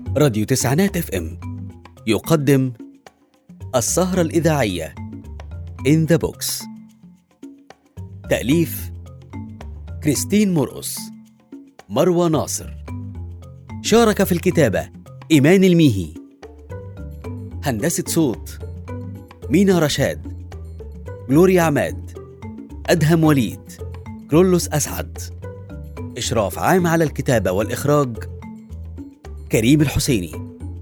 راديو تسعينات اف ام يقدم السهرة الإذاعية In the Box تأليف كريستين مرقص مروى ناصر شارك في الكتابة إيمان الميهي هندسة صوت مينا رشاد جلوريا عماد أدهم وليد كرولوس أسعد إشراف عام على الكتابة والإخراج كريم الحسيني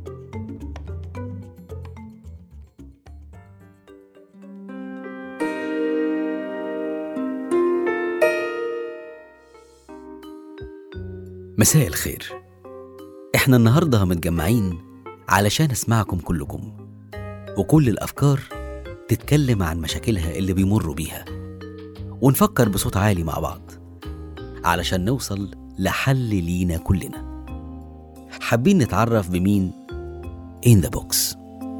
مساء الخير احنا النهاردة متجمعين علشان اسمعكم كلكم وكل الأفكار تتكلم عن مشاكلها اللي بيمروا بيها ونفكر بصوت عالي مع بعض علشان نوصل لحل لينا كلنا حابين نتعرف بمين in the box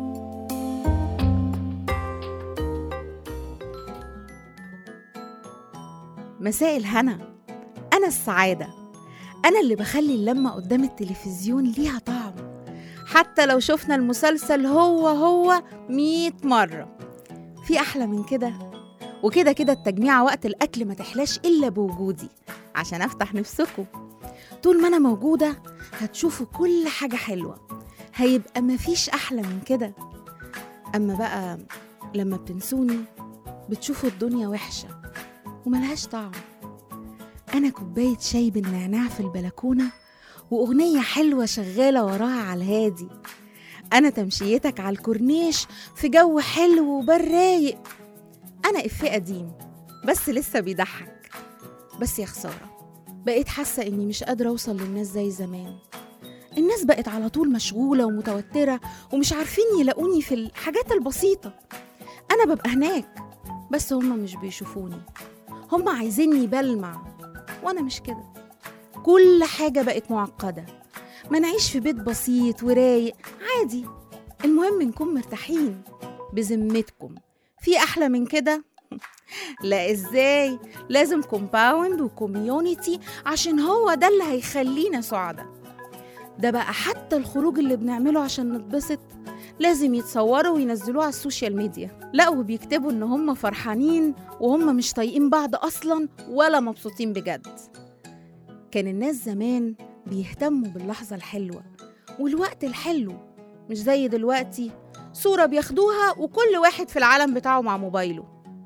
مساء الهنا أنا السعادة أنا اللي بخلي اللمة قدام التلفزيون ليها طعم حتى لو شفنا المسلسل هو هو مية مرة في أحلى من كده وكده كده التجميعة وقت الأكل ما تحلاش إلا بوجودي عشان أفتح نفسكم طول ما أنا موجودة هتشوفوا كل حاجة حلوة هيبقى مفيش أحلى من كده أما بقى لما بتنسوني بتشوفوا الدنيا وحشة وملهاش طعم أنا كوباية شاي بالنعناع في البلكونة وأغنية حلوة شغالة وراها على الهادي أنا تمشيتك على الكورنيش في جو حلو وبال رايق أنا إفيه قديم بس لسه بيضحك بس يا خسارة بقيت حاسة إني مش قادرة أوصل للناس زي زمان الناس بقت على طول مشغولة ومتوترة ومش عارفين يلاقوني في الحاجات البسيطة أنا ببقى هناك بس هما مش بيشوفوني هما عايزيني بلمع وأنا مش كده كل حاجة بقت معقدة ما نعيش في بيت بسيط ورايق عادي المهم نكون مرتاحين بذمتكم في أحلى من كده؟ لا ازاي لازم كومباوند وكوميونيتي عشان هو ده اللي هيخلينا سعداء ده بقى حتى الخروج اللي بنعمله عشان نتبسط لازم يتصوروا وينزلوه على السوشيال ميديا لا وبيكتبوا ان هم فرحانين وهم مش طايقين بعض اصلا ولا مبسوطين بجد كان الناس زمان بيهتموا باللحظة الحلوة والوقت الحلو مش زي دلوقتي صورة بياخدوها وكل واحد في العالم بتاعه مع موبايله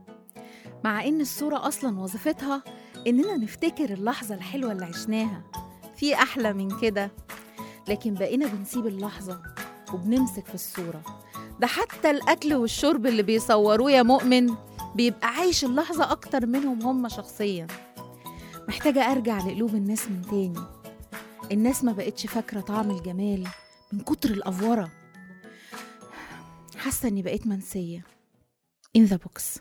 مع إن الصورة أصلا وظيفتها إننا نفتكر اللحظة الحلوة اللي عشناها في أحلى من كده لكن بقينا بنسيب اللحظة وبنمسك في الصورة ده حتى الأكل والشرب اللي بيصوروه يا مؤمن بيبقى عايش اللحظة أكتر منهم هم شخصيا محتاجة أرجع لقلوب الناس من تاني الناس ما بقتش فاكرة طعم الجمال من كتر الأفورة حاسة إني بقيت منسية in the box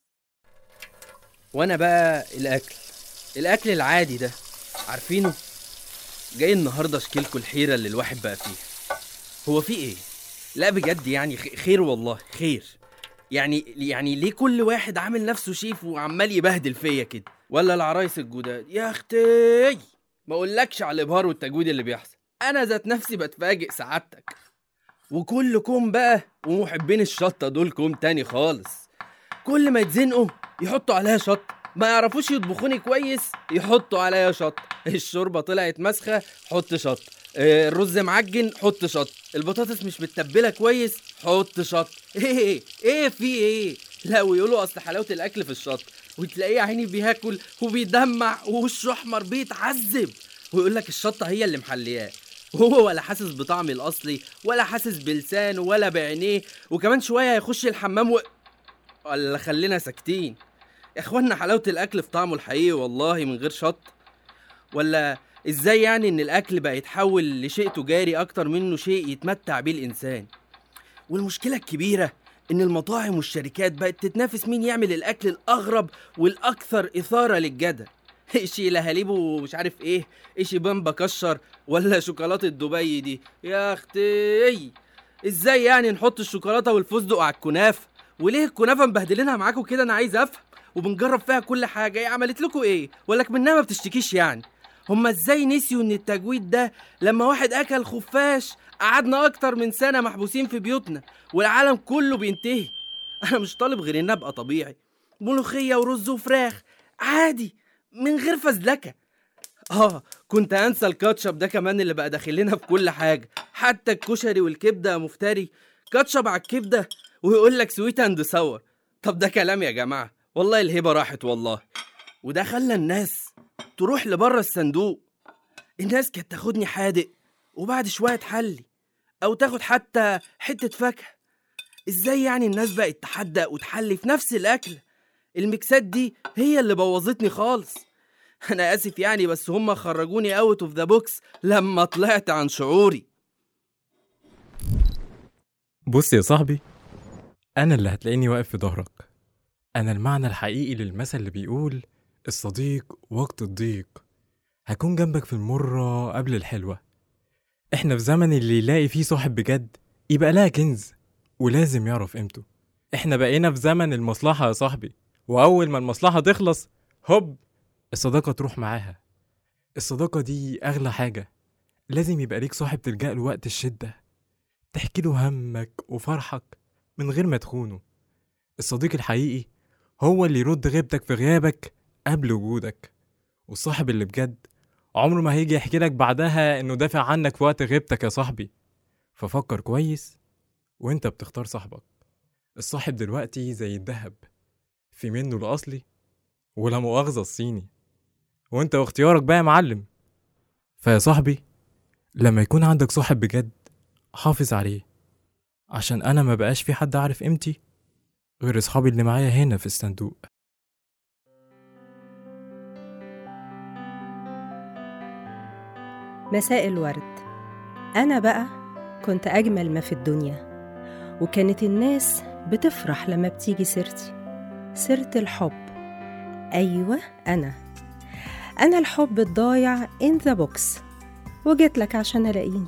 وانا بقى الاكل الاكل العادي ده عارفينه جاي النهارده اشكيلكوا الحيره اللي الواحد بقى فيها هو في ايه لا بجد يعني خ- خير والله خير يعني يعني ليه كل واحد عامل نفسه شيف وعمال يبهدل فيا كده ولا العرايس الجداد يا اختي ما اقولكش على الابهار والتجويد اللي بيحصل انا ذات نفسي بتفاجئ سعادتك وكل كوم بقى ومحبين الشطه دول كوم تاني خالص كل ما يتزنقوا يحطوا عليها شط ما يعرفوش يطبخوني كويس يحطوا عليا شط الشوربه طلعت مسخه حط شط آه، الرز معجن حط شط البطاطس مش متبله كويس حط شط ايه ايه في ايه لا ويقولوا اصل حلاوه الاكل في الشط وتلاقيه يا عيني بياكل وبيدمع ووشه احمر بيتعذب ويقول لك الشطه هي اللي محلياه وهو ولا حاسس بطعمي الاصلي ولا حاسس بلسانه ولا بعينيه وكمان شويه هيخش الحمام و... ولا خلينا ساكتين يا اخوانا حلاوه الاكل في طعمه الحقيقي والله من غير شط ولا ازاي يعني ان الاكل بقى يتحول لشيء تجاري اكتر منه شيء يتمتع بيه الانسان والمشكله الكبيره ان المطاعم والشركات بقت تتنافس مين يعمل الاكل الاغرب والاكثر اثاره للجدل اشي لهاليب ومش عارف ايه اشي بامبا كشر ولا شوكولاته دبي دي يا اختي ازاي يعني نحط الشوكولاته والفستق على الكنافه وليه الكنافه مبهدلينها معاكم كده انا عايز افهم وبنجرب فيها كل حاجه ايه عملت لكم ايه ولا منها ما بتشتكيش يعني هما ازاي نسيوا ان التجويد ده لما واحد اكل خفاش قعدنا اكتر من سنه محبوسين في بيوتنا والعالم كله بينتهي انا مش طالب غير ان ابقى طبيعي ملوخيه ورز وفراخ عادي من غير فزلكه اه كنت انسى الكاتشب ده كمان اللي بقى داخل لنا في كل حاجه حتى الكشري والكبده يا مفتري كاتشب على الكبده ويقول لك سويت اند ساور طب ده كلام يا جماعه والله الهبه راحت والله وده خلى الناس تروح لبره الصندوق الناس كانت تاخدني حادق وبعد شويه تحلي او تاخد حتى حته فاكهه ازاي يعني الناس بقت تحدق وتحلي في نفس الاكل الميكسات دي هي اللي بوظتني خالص انا اسف يعني بس هم خرجوني اوت اوف ذا بوكس لما طلعت عن شعوري بص يا صاحبي أنا اللي هتلاقيني واقف في ظهرك أنا المعنى الحقيقي للمثل اللي بيقول الصديق وقت الضيق هكون جنبك في المرة قبل الحلوة إحنا في زمن اللي يلاقي فيه صاحب بجد يبقى لها كنز ولازم يعرف قيمته إحنا بقينا في زمن المصلحة يا صاحبي وأول ما المصلحة تخلص هوب الصداقة تروح معاها الصداقة دي أغلى حاجة لازم يبقى ليك صاحب تلجأ له وقت الشدة تحكي له همك وفرحك من غير ما تخونه الصديق الحقيقي هو اللي يرد غيبتك في غيابك قبل وجودك والصاحب اللي بجد عمره ما هيجي يحكي لك بعدها انه دافع عنك في وقت غيبتك يا صاحبي ففكر كويس وانت بتختار صاحبك الصاحب دلوقتي زي الذهب في منه الأصلي ولا مؤاخذة الصيني وانت واختيارك بقى يا معلم فيا صاحبي لما يكون عندك صاحب بجد حافظ عليه عشان انا ما بقاش في حد عارف قيمتي غير اصحابي اللي معايا هنا في الصندوق مساء الورد أنا بقى كنت أجمل ما في الدنيا وكانت الناس بتفرح لما بتيجي سيرتي سيرة الحب أيوة أنا أنا الحب الضايع in the box وجيت لك عشان ألاقيني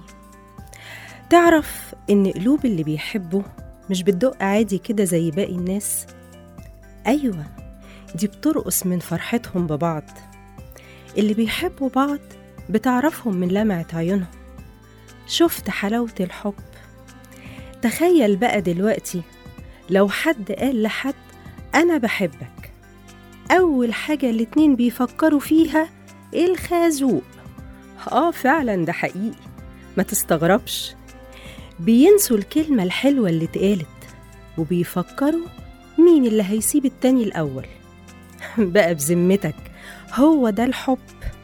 تعرف إن قلوب اللي بيحبوا مش بتدق عادي كده زي باقي الناس أيوة دي بترقص من فرحتهم ببعض اللي بيحبوا بعض بتعرفهم من لمعة عيونهم شفت حلاوة الحب تخيل بقى دلوقتي لو حد قال لحد أنا بحبك أول حاجة الاتنين بيفكروا فيها الخازوق آه فعلا ده حقيقي ما تستغربش بينسوا الكلمة الحلوة اللي اتقالت وبيفكروا مين اللي هيسيب التاني الأول بقى بذمتك هو ده الحب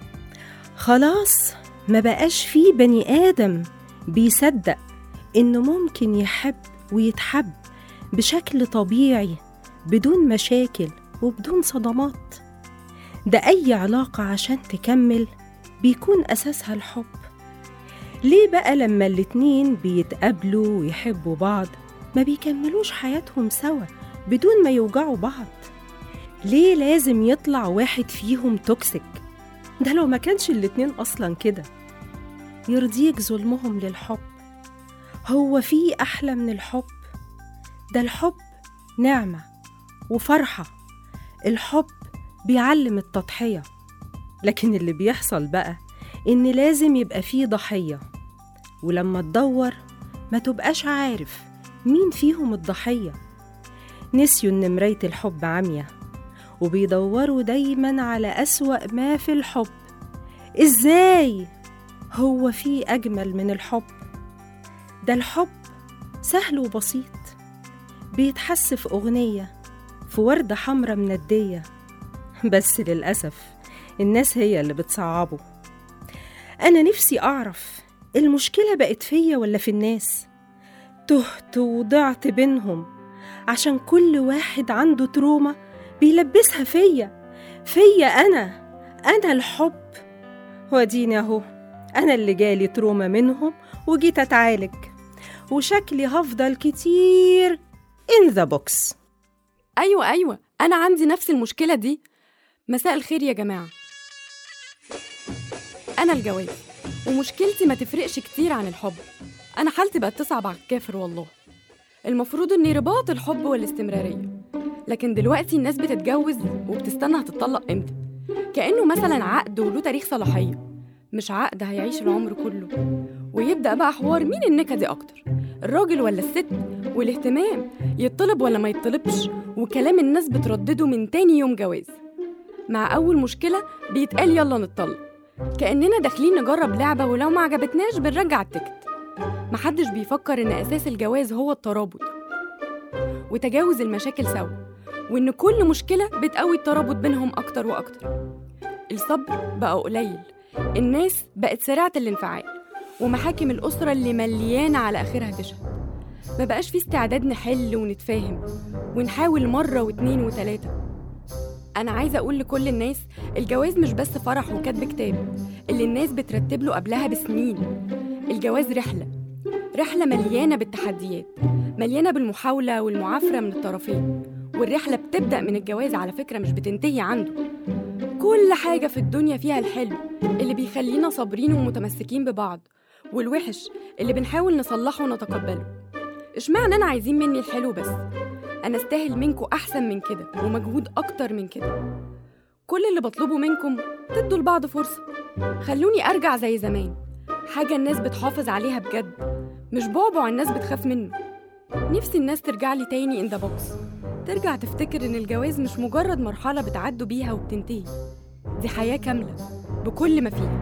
خلاص ما بقاش فيه بني آدم بيصدق إنه ممكن يحب ويتحب بشكل طبيعي بدون مشاكل وبدون صدمات ده أي علاقة عشان تكمل بيكون أساسها الحب ليه بقى لما الاتنين بيتقابلوا ويحبوا بعض ما بيكملوش حياتهم سوا بدون ما يوجعوا بعض ليه لازم يطلع واحد فيهم توكسيك ده لو ما كانش الاتنين أصلا كده يرضيك ظلمهم للحب هو في أحلى من الحب ده الحب نعمة وفرحة الحب بيعلم التضحية لكن اللي بيحصل بقى إن لازم يبقى فيه ضحية ولما تدور ما تبقاش عارف مين فيهم الضحية نسيوا إن مراية الحب عمية وبيدوروا دايما على أسوأ ما في الحب إزاي هو في أجمل من الحب ده الحب سهل وبسيط بيتحس في أغنية في وردة حمرة مندية بس للأسف الناس هي اللي بتصعبه أنا نفسي أعرف المشكلة بقت فيا ولا في الناس تهت وضعت بينهم عشان كل واحد عنده تروما بيلبسها فيا فيا أنا أنا الحب واديني أهو أنا اللي جالي تروما منهم وجيت أتعالج وشكلي هفضل كتير in the box أيوة أيوة أنا عندي نفس المشكلة دي مساء الخير يا جماعة أنا الجواز ومشكلتي ما تفرقش كتير عن الحب أنا حالتي بقت تصعب على الكافر والله المفروض إني رباط الحب والاستمرارية لكن دلوقتي الناس بتتجوز وبتستنى هتطلق إمتى كأنه مثلا عقد وله تاريخ صلاحية مش عقد هيعيش العمر كله ويبدأ بقى حوار مين النكدي أكتر الراجل ولا الست والاهتمام يطلب ولا ما يطلبش وكلام الناس بتردده من تاني يوم جواز مع أول مشكلة بيتقال يلا نتطلق كأننا داخلين نجرب لعبة ولو ما عجبتناش بنرجع التيكت محدش بيفكر إن أساس الجواز هو الترابط وتجاوز المشاكل سوا وإن كل مشكلة بتقوي الترابط بينهم أكتر وأكتر الصبر بقى قليل الناس بقت سريعة الانفعال ومحاكم الأسرة اللي مليانة على آخرها تشهد ما بقاش في استعداد نحل ونتفاهم ونحاول مرة واتنين وتلاتة أنا عايزة أقول لكل الناس الجواز مش بس فرح وكتب كتاب اللي الناس بترتب له قبلها بسنين الجواز رحلة رحلة مليانة بالتحديات مليانة بالمحاولة والمعافرة من الطرفين والرحلة بتبدأ من الجواز على فكرة مش بتنتهي عنده كل حاجة في الدنيا فيها الحلو اللي بيخلينا صابرين ومتمسكين ببعض والوحش اللي بنحاول نصلحه ونتقبله اشمعنى أنا عايزين مني الحلو بس أنا استاهل منكم أحسن من كده ومجهود أكتر من كده كل اللي بطلبه منكم تدوا لبعض فرصة خلوني أرجع زي زمان حاجة الناس بتحافظ عليها بجد مش بعبع الناس بتخاف منه نفسي الناس ترجع لي تاني ان ذا بوكس ترجع تفتكر ان الجواز مش مجرد مرحلة بتعدوا بيها وبتنتهي دي حياة كاملة بكل ما فيها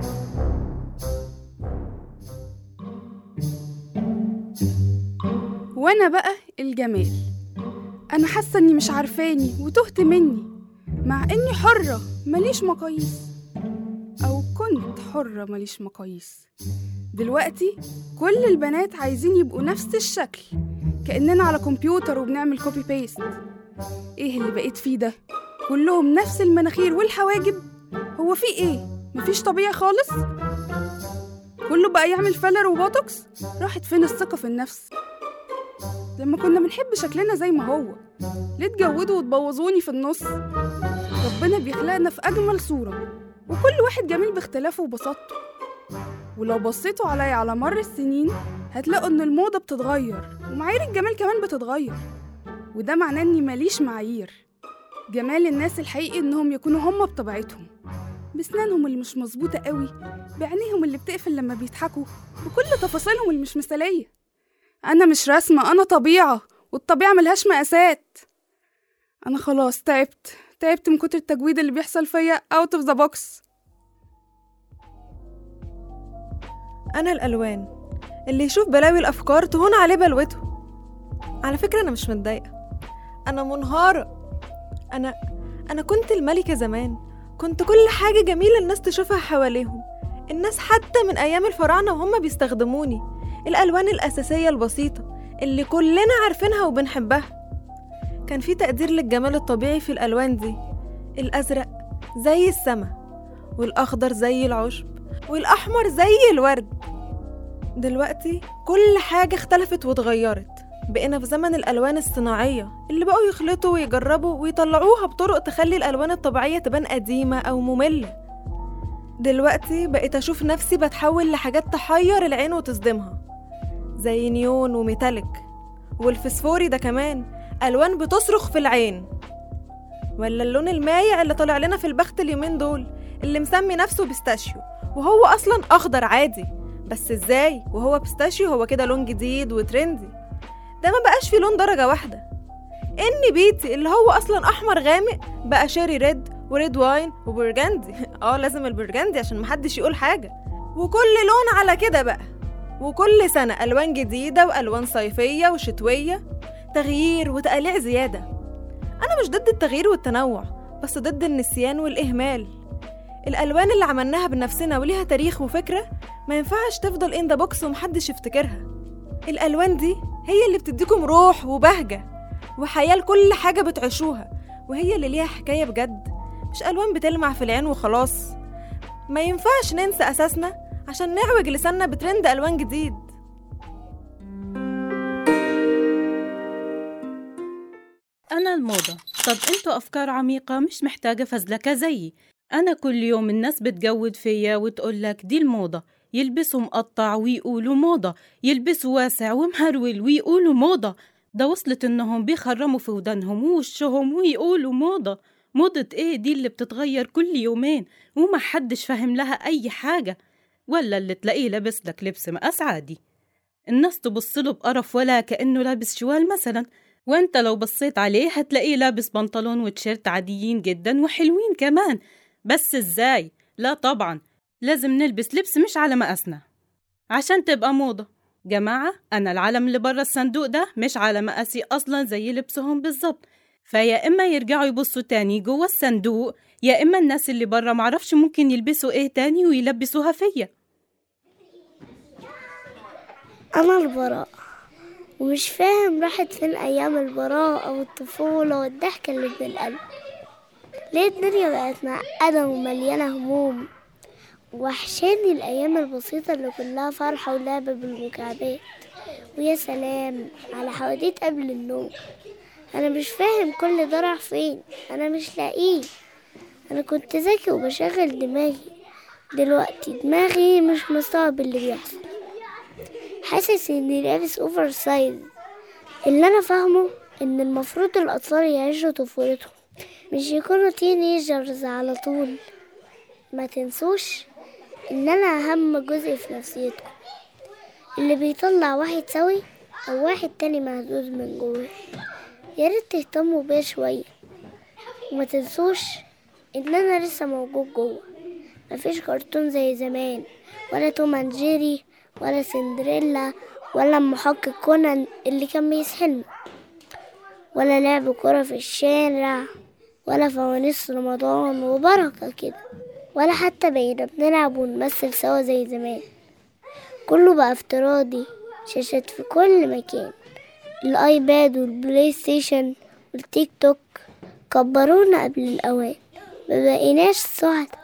وانا بقى الجمال انا حاسه اني مش عارفاني وتهت مني مع اني حره ماليش مقاييس او كنت حره ماليش مقاييس دلوقتي كل البنات عايزين يبقوا نفس الشكل كاننا على كمبيوتر وبنعمل كوبي بيست ايه اللي بقيت فيه ده كلهم نفس المناخير والحواجب هو في ايه مفيش طبيعي خالص كله بقى يعمل فيلر وبوتوكس راحت فين الثقه في النفس لما كنا بنحب شكلنا زي ما هو ليه تجودوا وتبوظوني في النص ربنا بيخلقنا في أجمل صورة وكل واحد جميل باختلافه وبساطته ولو بصيتوا عليا على مر السنين هتلاقوا إن الموضة بتتغير ومعايير الجمال كمان بتتغير وده معناه إني ماليش معايير جمال الناس الحقيقي إنهم يكونوا هم بطبيعتهم بسنانهم اللي مش مظبوطة قوي بعينيهم اللي بتقفل لما بيضحكوا بكل تفاصيلهم اللي مش مثالية أنا مش رسمة أنا طبيعة والطبيعة ملهاش مقاسات أنا خلاص تعبت تعبت من كتر التجويد اللي بيحصل فيا out of the box أنا الألوان اللي يشوف بلاوي الأفكار تهون عليه بلوته على فكرة أنا مش متضايقة أنا منهارة أنا أنا كنت الملكة زمان كنت كل حاجة جميلة الناس تشوفها حواليهم الناس حتى من أيام الفراعنة وهم بيستخدموني الألوان الأساسية البسيطة اللي كلنا عارفينها وبنحبها كان في تقدير للجمال الطبيعي في الألوان دي الأزرق زي السما والأخضر زي العشب والأحمر زي الورد دلوقتي كل حاجة اختلفت واتغيرت بقينا في زمن الألوان الصناعية اللي بقوا يخلطوا ويجربوا ويطلعوها بطرق تخلي الألوان الطبيعية تبان قديمة أو مملة دلوقتي بقيت أشوف نفسي بتحول لحاجات تحير العين وتصدمها زي نيون وميتاليك والفسفوري ده كمان ألوان بتصرخ في العين ولا اللون المايع اللي طالع لنا في البخت اليومين دول اللي مسمي نفسه بيستاشيو وهو أصلا أخضر عادي بس ازاي وهو بيستاشيو هو كده لون جديد وترندي ده ما بقاش في لون درجة واحدة إن بيتي اللي هو أصلا أحمر غامق بقى شيري ريد وريد واين وبرجندي اه لازم البرجندي عشان محدش يقول حاجة وكل لون على كده بقى وكل سنة ألوان جديدة وألوان صيفية وشتوية تغيير وتقليع زيادة أنا مش ضد التغيير والتنوع بس ضد النسيان والإهمال الألوان اللي عملناها بنفسنا وليها تاريخ وفكرة ما ينفعش تفضل إن ذا بوكس ومحدش يفتكرها الألوان دي هي اللي بتديكم روح وبهجة وحياة لكل حاجة بتعيشوها وهي اللي ليها حكاية بجد مش ألوان بتلمع في العين وخلاص ما ينفعش ننسى أساسنا عشان نعوج لساننا بترند ألوان جديد أنا الموضة طب انتوا أفكار عميقة مش محتاجة فزلكة زيي أنا كل يوم الناس بتجود فيا وتقولك دي الموضة يلبسوا مقطع ويقولوا موضة يلبسوا واسع ومهرول ويقولوا موضة ده وصلت إنهم بيخرموا في ودانهم ووشهم ويقولوا موضة موضة إيه دي اللي بتتغير كل يومين وما حدش فاهم لها أي حاجة ولا اللي تلاقيه لابس لك لبس مقاس عادي الناس تبص له بقرف ولا كأنه لابس شوال مثلا وانت لو بصيت عليه هتلاقيه لابس بنطلون وتيشيرت عاديين جدا وحلوين كمان بس ازاي لا طبعا لازم نلبس لبس مش على مقاسنا عشان تبقى موضة جماعة أنا العالم اللي برا الصندوق ده مش على مقاسي أصلا زي لبسهم بالظبط فيا إما يرجعوا يبصوا تاني جوه الصندوق يا إما الناس اللي برا معرفش ممكن يلبسوا إيه تاني ويلبسوها فيا أنا البراءة ومش فاهم راحت فين أيام البراءة والطفولة والضحكة اللي من القلب ليه الدنيا بقت معقدة ومليانة هموم وحشاني الأيام البسيطة اللي كلها فرحة ولعب بالمكعبات ويا سلام على حواديت قبل النوم أنا مش فاهم كل ده راح فين أنا مش لاقيه أنا كنت ذكي وبشغل دماغي دلوقتي دماغي مش مستوعب اللي بيحصل حاسس اني لابس اوفر سايز اللي انا فاهمه ان المفروض الاطفال يعيشوا طفولتهم مش يكونوا تينيجرز على طول ما تنسوش ان انا اهم جزء في نفسيتكم اللي بيطلع واحد سوي او واحد تاني مهزوز من جوه يا ريت تهتموا بيا شويه وما تنسوش ان انا لسه موجود جوه مفيش كرتون زي زمان ولا توم اند جيري ولا سندريلا ولا المحقق كونان اللي كان بيسحلنا ولا لعب كرة في الشارع ولا فوانيس رمضان وبركة كده ولا حتى بقينا بنلعب ونمثل سوا زي زمان كله بقى افتراضي شاشات في كل مكان الايباد والبلاي ستيشن والتيك توك كبرونا قبل الاوان مبقيناش سعداء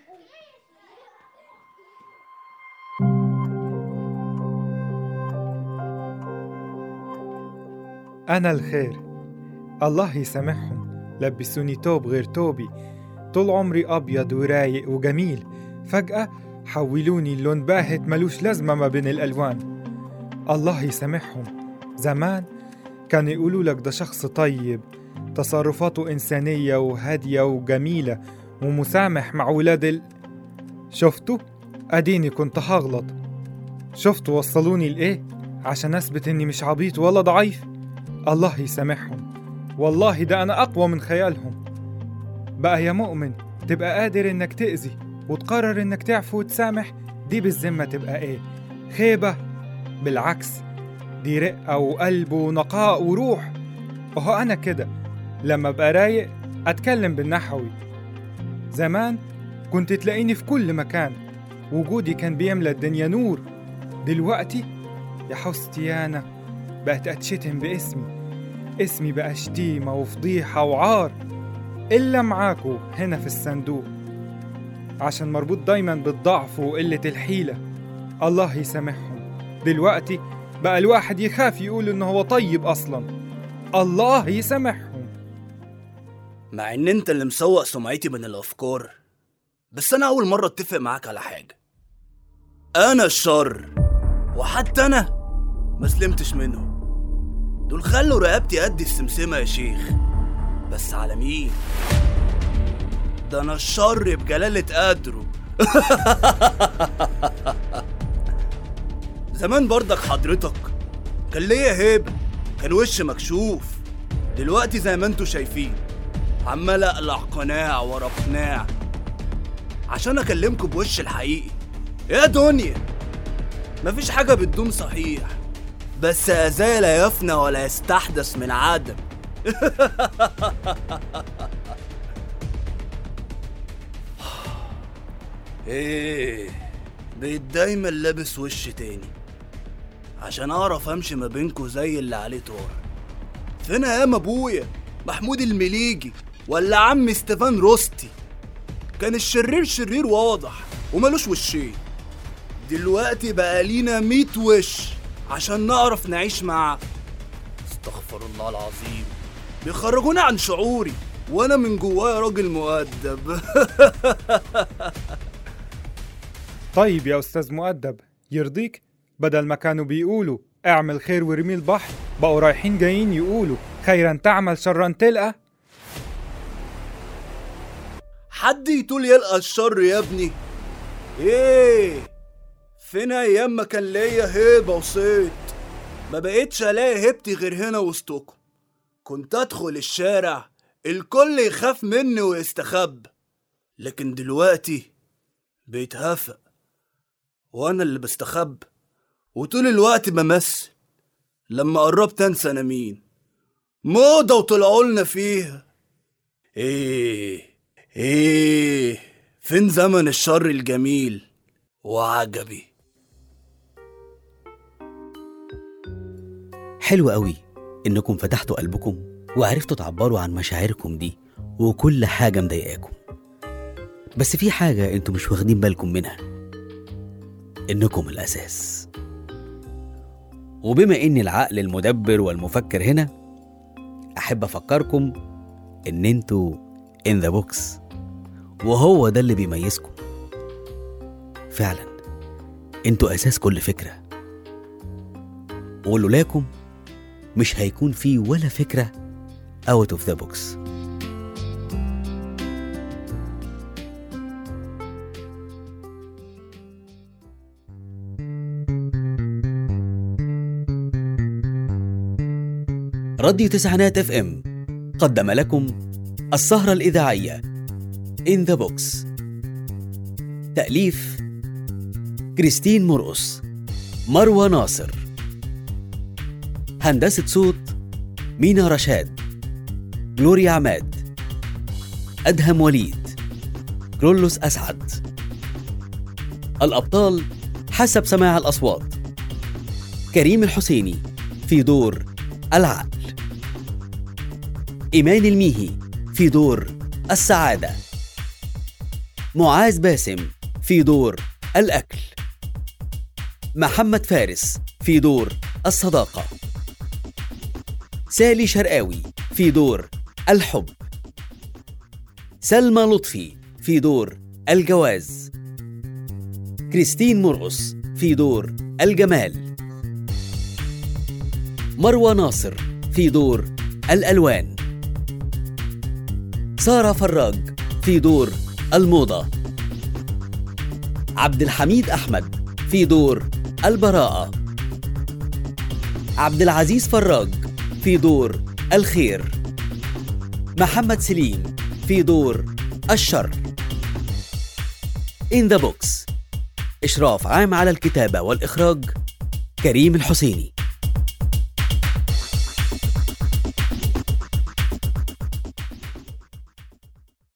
أنا الخير الله يسامحهم لبسوني توب غير توبي طول عمري أبيض ورايق وجميل فجأة حولوني اللون باهت ملوش لازمة ما بين الألوان الله يسامحهم زمان كان يقولوا لك ده شخص طيب تصرفاته إنسانية وهادية وجميلة ومسامح مع ولاد ال... شفتوا؟ أديني كنت هغلط شفتوا وصلوني لإيه؟ عشان أثبت إني مش عبيط ولا ضعيف الله يسامحهم والله ده أنا أقوى من خيالهم بقى يا مؤمن تبقى قادر إنك تأذي وتقرر إنك تعفو وتسامح دي بالذمة تبقى إيه؟ خيبة بالعكس دي رقة وقلب ونقاء وروح وهو أنا كده لما أبقى رايق أتكلم بالنحوي زمان كنت تلاقيني في كل مكان وجودي كان بيملى الدنيا نور دلوقتي يا حستيانة بقت أتشتم باسمي اسمي بقى شتيمة وفضيحة وعار إلا معاكو هنا في الصندوق عشان مربوط دايما بالضعف وقلة الحيلة الله يسامحهم دلوقتي بقى الواحد يخاف يقول إنه هو طيب أصلا الله يسامحهم مع ان انت اللي مسوق سمعتي من الافكار بس انا اول مره اتفق معاك على حاجه انا الشر وحتى انا ما سلمتش منهم دول خلوا رقبتي قد السمسمه يا شيخ بس على مين ده انا الشر بجلاله قدره زمان برضك حضرتك كان ليا هيبه كان وش مكشوف دلوقتي زي ما انتوا شايفين عمال اقلع قناع ورا قناع عشان اكلمكم بوش الحقيقي يا دنيا مفيش حاجة بتدوم صحيح بس أذى لا يفنى ولا يستحدث من عدم ايه بقيت دايما لابس وش تاني عشان اعرف امشي ما بينكوا زي اللي عليه طار فين ايام ابويا محمود المليجي ولا عم ستيفان روستي كان الشرير شرير واضح وملوش وشين دلوقتي بقى لينا ميت وش عشان نعرف نعيش مع استغفر الله العظيم بيخرجونا عن شعوري وانا من جوايا راجل مؤدب طيب يا أستاذ مؤدب يرضيك بدل ما كانوا بيقولوا اعمل خير وارمي البحر بقوا رايحين جايين يقولوا خيرا تعمل شرا تلقى حد يطول يلقى الشر يا ابني ايه فين ايام ما كان ليا هيبه وصيت ما بقيتش الاقي هيبتي غير هنا وسطكم كنت ادخل الشارع الكل يخاف مني ويستخب لكن دلوقتي بقيت هافق وانا اللي بستخب وطول الوقت بمثل لما قربت انسى انا مين موضة وطلعوا لنا فيها ايه ايه فين زمن الشر الجميل وعجبي حلو قوي إنكم فتحتوا قلبكم وعرفتوا تعبروا عن مشاعركم دي وكل حاجة مضايقاكم بس في حاجة انتوا مش واخدين بالكم منها إنكم الأساس وبما إن العقل المدبر والمفكر هنا أحب أفكركم إن انتوا in the box وهو ده اللي بيميزكم فعلا انتوا أساس كل فكرة ولولاكم مش هيكون في ولا فكرة out of the box راديو تسعينات اف ام قدم لكم السهرة الإذاعية In the Box تأليف كريستين مرقص مروى ناصر هندسة صوت مينا رشاد جلوريا عماد أدهم وليد كرولوس أسعد الأبطال حسب سماع الأصوات كريم الحسيني في دور العقل إيمان الميهي في دور السعادة معاذ باسم في دور الأكل محمد فارس في دور الصداقة سالي شرقاوي في دور الحب سلمى لطفي في دور الجواز كريستين مرقص في دور الجمال مروى ناصر في دور الألوان سارة فراج في دور الموضة عبد الحميد أحمد في دور البراءة عبد العزيز فراج في دور الخير محمد سليم في دور الشر In the Box إشراف عام على الكتابة والإخراج كريم الحسيني